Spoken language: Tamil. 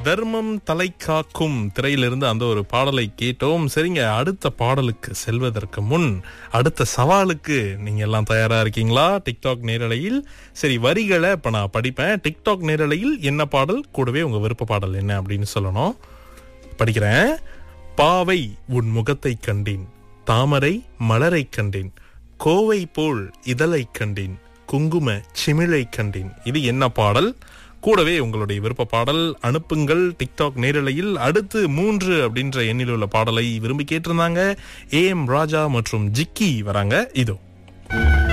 தர்மம் தலை காக்கும் திரையிலிருந்து அந்த ஒரு பாடலை கேட்டோம் சரிங்க அடுத்த பாடலுக்கு செல்வதற்கு முன் அடுத்த சவாலுக்கு நீங்க எல்லாம் தயாரா இருக்கீங்களா டிக்டாக் நேரலையில் சரி வரிகளை இப்ப நான் படிப்பேன் டிக்டாக் நேரலையில் என்ன பாடல் கூடவே உங்க விருப்ப பாடல் என்ன அப்படின்னு சொல்லணும் படிக்கிறேன் பாவை உன் முகத்தை கண்டேன் தாமரை மலரை கண்டேன் கோவை போல் இதழை கண்டேன் குங்கும சிமிழை கண்டேன் இது என்ன பாடல் கூடவே உங்களுடைய விருப்ப பாடல் அனுப்புங்கள் டிக்டாக் நேரலையில் அடுத்து மூன்று அப்படின்ற எண்ணில் உள்ள பாடலை விரும்பி கேட்டிருந்தாங்க ஏ எம் ராஜா மற்றும் ஜிக்கி வராங்க இதோ